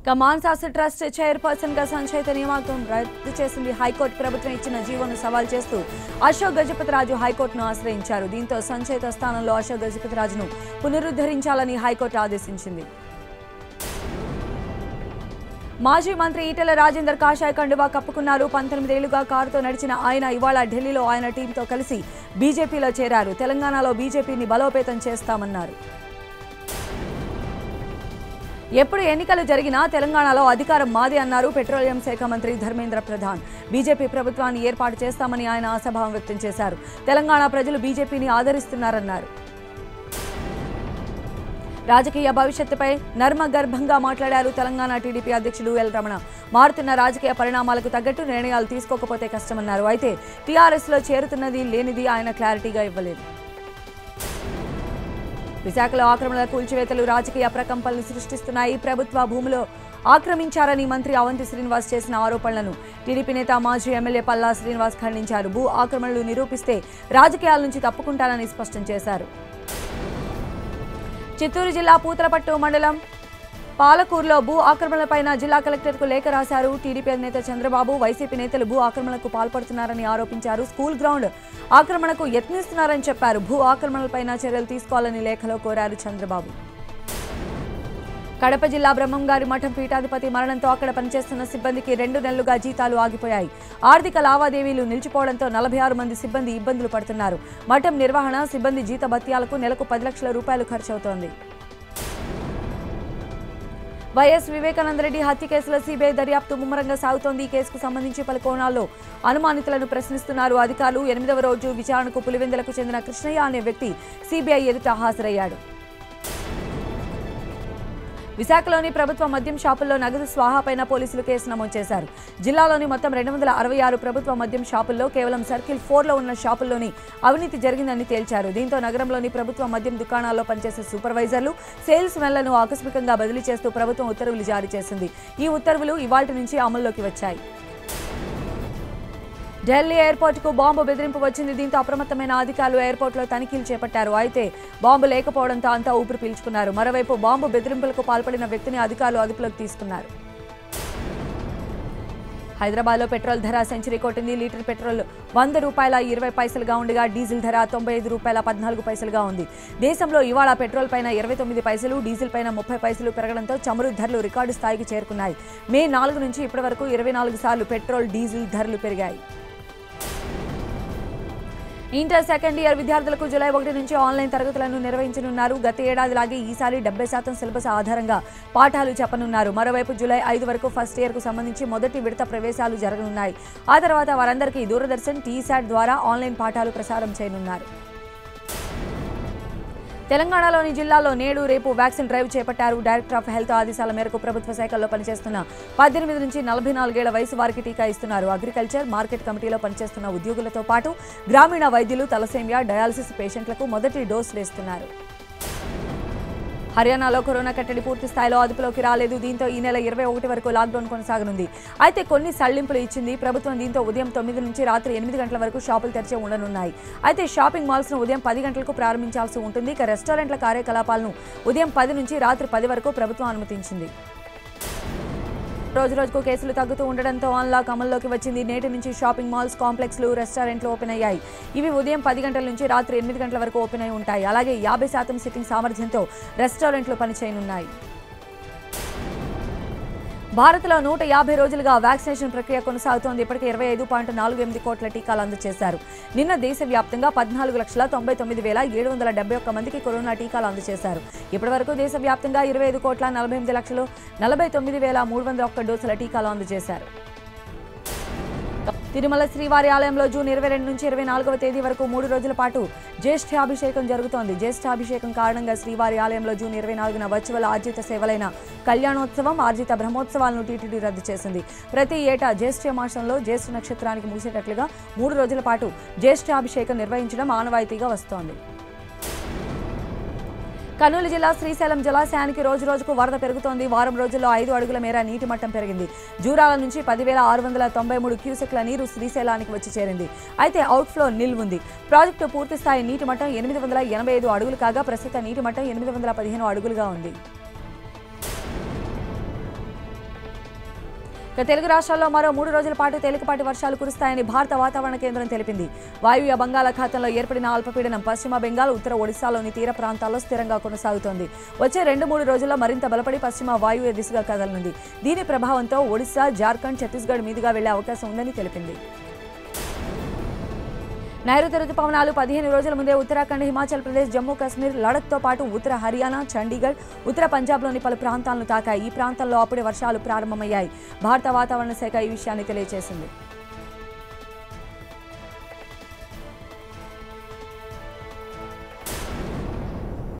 ఇక Mansas trust chairperson గా సంచయిత నియామకం రద్దు చేసింది హైకోర్టు ప్రభుత్వం ఇచ్చిన జీవోను సవాల్ చేస్తూ అశోక్ గజపతిరాజు హైకోర్టును ఆశ్రయించారు దీంతో సంచయిత స్థానంలో అశోక్ గజపతిరాజును పునరుద్ధరించాలని హైకోర్టు ఆదేశించింది మాజీ మంత్రి ఈటెల రాజేందర్ కాషాయ కండువా కప్పుకున్నారు పంతొమ్మిదేళ్లుగా కారుతో నడిచిన ఆయన ఇవాళ ఢిల్లీలో ఆయన టీంతో కలిసి బీజేపీలో చేరారు తెలంగాణలో బీజేపీని బలోపేతం చేస్తామన్నారు ఎప్పుడు ఎన్నికలు జరిగినా తెలంగాణలో అధికారం మాది అన్నారు పెట్రోలియం శాఖ మంత్రి ధర్మేంద్ర ప్రధాన్ బీజేపీ ప్రభుత్వాన్ని ఏర్పాటు చేస్తామని ఆయన ఆశాభావం వ్యక్తం చేశారు తెలంగాణ ప్రజలు బీజేపీని ఆదరిస్తున్నారన్నారు రాజకీయ భవిష్యత్తుపై నర్మగర్భంగా మాట్లాడారు తెలంగాణ టీడీపీ అధ్యక్షుడు ఎల్ రమణ మారుతున్న రాజకీయ పరిణామాలకు తగ్గట్టు నిర్ణయాలు తీసుకోకపోతే కష్టమన్నారు అయితే టీఆర్ఎస్లో చేరుతున్నది లేనిది ఆయన క్లారిటీగా ఇవ్వలేదు విశాఖలో ఆక్రమణల కూల్చివేతలు రాజకీయ ప్రకంపనలు సృష్టిస్తున్నాయి ప్రభుత్వ భూమిలో ఆక్రమించారని మంత్రి అవంతి శ్రీనివాస్ చేసిన ఆరోపణలను టీడీపీ నేత మాజీ ఎమ్మెల్యే పల్లా శ్రీనివాస్ ఖండించారు భూ ఆక్రమణలు నిరూపిస్తే రాజకీయాల నుంచి తప్పుకుంటానని స్పష్టం చేశారు చిత్తూరు జిల్లా పూతలపట్టు మండలం పాలకూరులో భూ ఆక్రమణలపైన జిల్లా కలెక్టర్కు లేఖ రాశారు టీడీపీ అధినేత చంద్రబాబు వైసీపీ నేతలు భూ ఆక్రమణలకు పాల్పడుతున్నారని ఆరోపించారు స్కూల్ గ్రౌండ్ ఆక్రమణకు యత్నిస్తున్నారని చెప్పారు భూ ఆక్రమణలపైన చర్యలు తీసుకోవాలని లేఖలో కోరారు చంద్రబాబు కడప జిల్లా బ్రహ్మంగారి మఠం పీఠాధిపతి మరణంతో అక్కడ పనిచేస్తున్న సిబ్బందికి రెండు నెలలుగా జీతాలు ఆగిపోయాయి ఆర్థిక లావాదేవీలు నిలిచిపోవడంతో నలభై ఆరు మంది సిబ్బంది ఇబ్బందులు పడుతున్నారు మఠం నిర్వహణ సిబ్బంది జీత భత్యాలకు నెలకు పది లక్షల రూపాయలు ఖర్చవుతోంది వైఎస్ వివేకానందరెడ్డి హత్య కేసులో సీబీఐ దర్యాప్తు ముమ్మరంగా సాగుతోంది ఈ కేసుకు సంబంధించి పలు కోణాల్లో అనుమానితులను ప్రశ్నిస్తున్నారు అధికారులు ఎనిమిదవ రోజు విచారణకు పులివెందులకు చెందిన కృష్ణయ్య అనే వ్యక్తి సీబీఐ ఎదుట హాజరయ్యాడు విశాఖలోని ప్రభుత్వ మద్యం షాపుల్లో నగదు స్వాహాపైన పోలీసులు కేసు నమోదు చేశారు జిల్లాలోని మొత్తం రెండు వందల అరవై ఆరు ప్రభుత్వ మద్యం షాపుల్లో కేవలం సర్కిల్ ఫోర్లో ఉన్న షాపుల్లోని అవినీతి జరిగిందని తేల్చారు దీంతో నగరంలోని ప్రభుత్వ మద్యం దుకాణాల్లో పనిచేసే సూపర్వైజర్లు సేల్స్ మెన్లను ఆకస్మికంగా బదిలీ చేస్తూ ప్రభుత్వం ఉత్తర్వులు జారీ చేసింది ఈ ఉత్తర్వులు ఇవాల్టి నుంచి అమల్లోకి వచ్చాయి ఢిల్లీ ఎయిర్పోర్టుకు బాంబు బెదిరింపు వచ్చింది దీంతో అప్రమత్తమైన అధికారులు ఎయిర్పోర్టులో తనిఖీలు చేపట్టారు అయితే బాంబు లేకపోవడంతో అంతా ఊపిరి పీల్చుకున్నారు మరోవైపు బాంబు బెదిరింపులకు పాల్పడిన వ్యక్తిని అధికారులు అదుపులోకి తీసుకున్నారు హైదరాబాద్లో పెట్రోల్ ధర సెంచరీ కొట్టింది లీటర్ పెట్రోల్ వంద రూపాయల ఇరవై పైసలుగా ఉండగా డీజిల్ ధర తొంభై ఐదు రూపాయల పద్నాలుగు పైసలుగా ఉంది దేశంలో ఇవాళ పెట్రోల్ పైన ఇరవై తొమ్మిది పైసలు డీజిల్ పైన ముప్పై పైసలు పెరగడంతో చమురు ధరలు రికార్డు స్థాయికి చేరుకున్నాయి మే నాలుగు నుంచి ఇప్పటి వరకు ఇరవై నాలుగు సార్లు పెట్రోల్ డీజిల్ ధరలు పెరిగాయి ఇంటర్ సెకండ్ ఇయర్ విద్యార్థులకు జూలై ఒకటి నుంచి ఆన్లైన్ తరగతులను నిర్వహించనున్నారు గత ఏడాదిలాగే ఈసారి డెబ్బై శాతం సిలబస్ ఆధారంగా పాఠాలు చెప్పనున్నారు మరోవైపు జూలై ఐదు వరకు ఫస్ట్ ఇయర్కు సంబంధించి మొదటి విడత ప్రవేశాలు జరగనున్నాయి ఆ తర్వాత వారందరికీ దూరదర్శన్ టీశాట్ ద్వారా ఆన్లైన్ పాఠాలు ప్రసారం చేయనున్నారు తెలంగాణలోని జిల్లాల్లో నేడు రేపు వ్యాక్సిన్ డ్రైవ్ చేపట్టారు డైరెక్టర్ ఆఫ్ హెల్త్ ఆదేశాల మేరకు ప్రభుత్వ శాఖల్లో పనిచేస్తున్న పద్దెనిమిది నుంచి నలభై నాలుగేళ్ల వయసు వారికి టీకా ఇస్తున్నారు అగ్రికల్చర్ మార్కెట్ కమిటీలో పనిచేస్తున్న ఉద్యోగులతో పాటు గ్రామీణ వైద్యులు తలసేమియా డయాలసిస్ పేషెంట్లకు మొదటి డోస్ వేస్తున్నారు హర్యానాలో కరోనా కట్టడి పూర్తి స్థాయిలో అదుపులోకి రాలేదు దీంతో ఈ నెల ఇరవై ఒకటి వరకు లాక్డౌన్ కొనసాగనుంది అయితే కొన్ని సళ్లింపులు ఇచ్చింది ప్రభుత్వం దీంతో ఉదయం తొమ్మిది నుంచి రాత్రి ఎనిమిది గంటల వరకు షాపులు తెరిచే ఉండనున్నాయి అయితే షాపింగ్ మాల్స్ను ఉదయం పది గంటలకు ప్రారంభించాల్సి ఉంటుంది ఇక రెస్టారెంట్ల కార్యకలాపాలను ఉదయం పది నుంచి రాత్రి పది వరకు ప్రభుత్వం అనుమతించింది రోజు రోజుకు కేసులు తగ్గుతూ ఉండడంతో అన్లాక్ అమల్లోకి వచ్చింది నేటి నుంచి షాపింగ్ మాల్స్ కాంప్లెక్స్లు రెస్టారెంట్లు ఓపెన్ అయ్యాయి ఇవి ఉదయం పది గంటల నుంచి రాత్రి ఎనిమిది గంటల వరకు ఓపెన్ అయి ఉంటాయి అలాగే యాభై శాతం సిట్టింగ్ సామర్థ్యంతో రెస్టారెంట్లు పనిచేయనున్నాయి భారత్లో నూట యాభై రోజులుగా వ్యాక్సినేషన్ ప్రక్రియ కొనసాగుతోంది ఇప్పటికే ఇరవై ఐదు పాయింట్ నాలుగు ఎనిమిది కోట్ల టీకాలు అందజేశారు నిన్న దేశవ్యాప్తంగా పద్నాలుగు లక్షల తొంభై తొమ్మిది వేల ఏడు వందల డెబ్బై ఒక్క మందికి కరోనా టీకాలు అందజేశారు ఇప్పటివరకు దేశవ్యాప్తంగా ఇరవై ఐదు కోట్ల నలభై ఎనిమిది లక్షలు నలభై తొమ్మిది వేల మూడు వందల ఒక్క డోసుల టీకాలు అందజేశారు తిరుమల శ్రీవారి ఆలయంలో జూన్ ఇరవై రెండు నుంచి ఇరవై నాలుగవ తేదీ వరకు మూడు రోజుల పాటు జ్యేష్ఠాభిషేకం జరుగుతోంది జ్యేష్ఠాభిషేకం కారణంగా శ్రీవారి ఆలయంలో జూన్ ఇరవై నాలుగున వర్చువల్ ఆర్జిత సేవలైన కళ్యాణోత్సవం ఆర్జిత బ్రహ్మోత్సవాలను టీటీడీ రద్దు చేసింది ప్రతి ఏటా జ్యేష్ఠ మాసంలో జ్యేష్ఠ నక్షత్రానికి ముగిసేటట్లుగా మూడు రోజుల పాటు జ్యేష్ఠాభిషేకం నిర్వహించడం ఆనవాయితీగా వస్తోంది కర్నూలు జిల్లా శ్రీశైలం జలాశయానికి రోజు రోజుకు వరద పెరుగుతోంది వారం రోజుల్లో ఐదు అడుగుల మేర నీటి మట్టం పెరిగింది జూరాల నుంచి పదివేల ఆరు వందల తొంభై మూడు క్యూసెక్ల నీరు శ్రీశైలానికి వచ్చి చేరింది అయితే అవుట్ఫ్లో నిల్వుంది ప్రాజెక్టు పూర్తి స్థాయి నీటి మట్టం ఎనిమిది వందల ఎనభై ఐదు అడుగులు కాగా ప్రస్తుత నీటి మట్టం ఎనిమిది వందల పదిహేను అడుగులుగా ఉంది ఇక తెలుగు రాష్ట్రాల్లో మరో మూడు రోజుల పాటు తేలికపాటి వర్షాలు కురుస్తాయని భారత వాతావరణ కేంద్రం తెలిపింది వాయువ్య బంగాళాఖాతంలో ఏర్పడిన అల్పపీడనం పశ్చిమ బెంగాల్ ఉత్తర ఒడిశాలోని తీర ప్రాంతాల్లో స్థిరంగా కొనసాగుతోంది వచ్చే రెండు మూడు రోజుల్లో మరింత బలపడి పశ్చిమ వాయువ్య దిశగా కదలనుంది దీని ప్రభావంతో ఒడిశా జార్ఖండ్ ఛత్తీస్గఢ్ మీదుగా వెళ్లే అవకాశం ఉందని తెలిపింది నైరుతి రుతుపవనాలు పదిహేను రోజుల ముందే ఉత్తరాఖండ్ హిమాచల్ ప్రదేశ్ జమ్మూ కాశ్మీర్ లడఖ్తో పాటు ఉత్తర హర్యానా చండీగఢ్ ఉత్తర పంజాబ్లోని పలు ప్రాంతాలను తాకాయి ఈ ప్రాంతాల్లో అప్పుడే వర్షాలు ప్రారంభమయ్యాయి భారత వాతావరణ శాఖ ఈ విషయాన్ని తెలియజేసింది